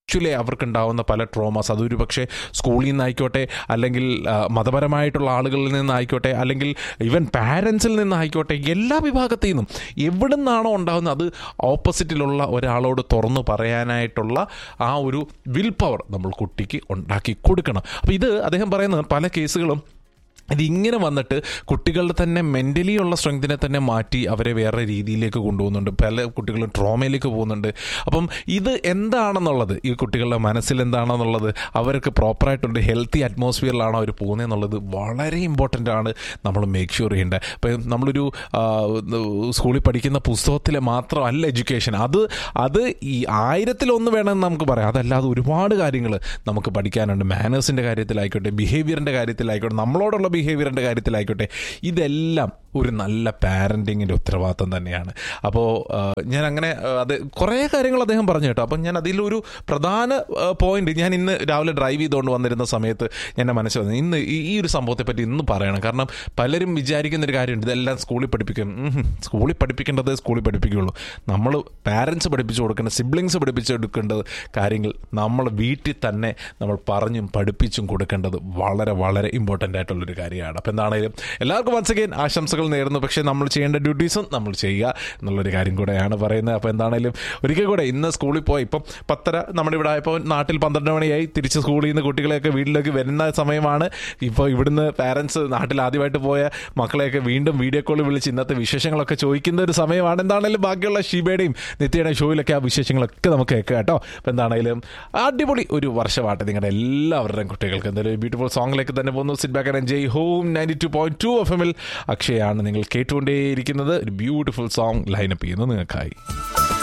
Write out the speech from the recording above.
actually അവർക്കുണ്ടാവുന്ന പല traumas അതൊരു പക്ഷേ സ്കൂളിൽ നിന്നായിക്കോട്ടെ അല്ലെങ്കിൽ ആ, മതപരമായിട്ടുള്ള ആളുകളിൽ നിന്നായിക്കോട്ടെ അല്ലെങ്കിൽ ഈവൻ പാരൻസിൽ നിന്നായിക്കോട്ടെ എല്ലാ വിഭാഗത്തിൽ നിന്നും എവിടെ നിന്നാണോ ഉണ്ടാകുന്നത് അത് ഓപ്പോസിറ്റിലുള്ള ഒരാളോട് തുറന്നു പറയാനായിട്ടുള്ള ആ ഒരു വിൽ പവർ നമ്മൾ കുട്ടിക്ക് ഉണ്ടാക്കി കൊടുക്കണം അപ്പോൾ ഇത് അദ്ദേഹം പറയുന്നത് പല കേസുകളും ഇതിങ്ങനെ വന്നിട്ട് കുട്ടികളുടെ തന്നെ മെൻ്റലി ഉള്ള സ്ട്രെങ്തിനെ തന്നെ മാറ്റി അവരെ വേറെ രീതിയിലേക്ക് കൊണ്ടുപോകുന്നുണ്ട് പല കുട്ടികളും ട്രോമയിലേക്ക് പോകുന്നുണ്ട് അപ്പം ഇത് എന്താണെന്നുള്ളത് ഈ കുട്ടികളുടെ മനസ്സിൽ എന്താണെന്നുള്ളത് അവർക്ക് പ്രോപ്പറായിട്ടൊരു ഹെൽത്തി അറ്റ്മോസ്ഫിയറിലാണ് അവർ പോകുന്നതെന്നുള്ളത് വളരെ ഇമ്പോർട്ടൻ്റ് ആണ് നമ്മൾ മേക്ക് ഷുവർ ചെയ്യേണ്ടത് ഇപ്പം നമ്മളൊരു ആ, സ്കൂളിൽ പഠിക്കുന്ന പുസ്തകത്തിലെ മാത്രമല്ല എഡ്യൂക്കേഷൻ അത് അത് ഈ ആയിരത്തിലൊന്ന് വേണമെന്ന് നമുക്ക് പറയാം അതല്ലാതെ ഒരുപാട് കാര്യങ്ങൾ നമുക്ക് പഠിക്കാനുണ്ട് മാനേഴ്സിൻ്റെ കാര്യത്തിലായിക്കോട്ടെ ബിഹേവിയറിൻ്റെ കാര്യത്തിലായിക്കോട്ടെ നമ്മളോടുള്ള ബിഹേവിയറിൻ്റെ കാര്യത്തിലായിക്കോട്ടെ ഇതെല്ലാം ഒരു നല്ല പാരൻറ്റിങ്ങിൻ്റെ ഉത്തരവാദിത്തം തന്നെയാണ് അപ്പോൾ ഞാൻ അങ്ങനെ ആ, അത് കുറേ കാര്യങ്ങൾ അദ്ദേഹം പറഞ്ഞു കേട്ടോ അപ്പം ഞാൻ അതിലൊരു പ്രധാന പോയിന്റ് ഞാൻ ഇന്ന് രാവിലെ ഡ്രൈവ് ചെയ്തുകൊണ്ട് വന്നിരുന്ന സമയത്ത് എൻ്റെ മനസ്സിൽ വന്നു ഇന്ന് ഈ ഈ ഒരു സംഭവത്തെ പറ്റി ഇന്ന് പറയണം കാരണം പലരും വിചാരിക്കുന്ന ഒരു കാര്യമുണ്ട് ഇതെല്ലാം സ്കൂളിൽ പഠിപ്പിക്കും ഉം, സ്കൂളിൽ പഠിപ്പിക്കേണ്ടത് സ്കൂളിൽ പഠിപ്പിക്കുകയുള്ളൂ നമ്മൾ പാരൻസ് പഠിപ്പിച്ചു കൊടുക്കേണ്ട സിബ്ലിങ്സ് പഠിപ്പിച്ചു കൊടുക്കേണ്ടത് കാര്യങ്ങൾ നമ്മൾ വീട്ടിൽ തന്നെ നമ്മൾ പറഞ്ഞും പഠിപ്പിച്ചും കൊടുക്കേണ്ടത് വളരെ വളരെ ഇമ്പോർട്ടൻ്റ് ആയിട്ടുള്ളൊരു കാര്യമാണ് അപ്പോൾ എന്താണെങ്കിലും എല്ലാവർക്കും വൺസ് അഗൈൻ ആശംസകൾ നേരുന്നു പക്ഷേ നമ്മൾ ചെയ്യേണ്ട ഡ്യൂട്ടീസും നമ്മൾ ചെയ്യുക എന്നുള്ളൊരു കാര്യം കൂടെയാണ് പറയുന്നത് അപ്പോൾ എന്താണെങ്കിലും ഒരിക്കൽ കൂടെ ഇന്ന് സ്കൂളിൽ പോയി ഇപ്പം പത്തര നമ്മുടെ ഇവിടെ ആയപ്പോൾ നാട്ടിൽ പന്ത്രണ്ട് മണിയായി തിരിച്ച് സ്കൂളിൽ നിന്ന് കുട്ടികളെയൊക്കെ വീട്ടിലേക്ക് വരുന്ന സമയമാണ് ഇപ്പോൾ ഇവിടുന്ന് പാരൻസ് നാട്ടിൽ ആദ്യമായിട്ട് പോയ മക്കളെയൊക്കെ വീണ്ടും വീഡിയോ കോൾ വിളിച്ച് ഇന്നത്തെ വിശേഷങ്ങളൊക്കെ ചോദിക്കുന്ന ഒരു സമയമാണ് എന്താണെങ്കിലും ബാക്കിയുള്ള ഷീബയുടെയും നിത്യയുടെയും ഷോയിലൊക്കെ ആ വിശേഷങ്ങളൊക്കെ നമുക്ക് കേൾക്കാം കേട്ടോ അപ്പോൾ എന്താണെങ്കിലും അടിപൊളി ഒരു വർഷമാട്ടെ നിങ്ങളുടെ എല്ലാവരുടെയും കുട്ടികൾക്ക് എന്തായാലും ബ്യൂട്ടിഫുൾ സോങ്ങിലേക്ക് തന്നെ പോകുന്നു sit back and Jai home ninety two point two F എമ്മിൽ അക്ഷയാണ് നിങ്ങൾ കേട്ടുകൊണ്ടേയിരിക്കുന്നത് ഒരു ബ്യൂട്ടിഫുൾ സോങ് ലൈനപ്പ് ചെയ്യുന്നത് നിങ്ങൾക്കായി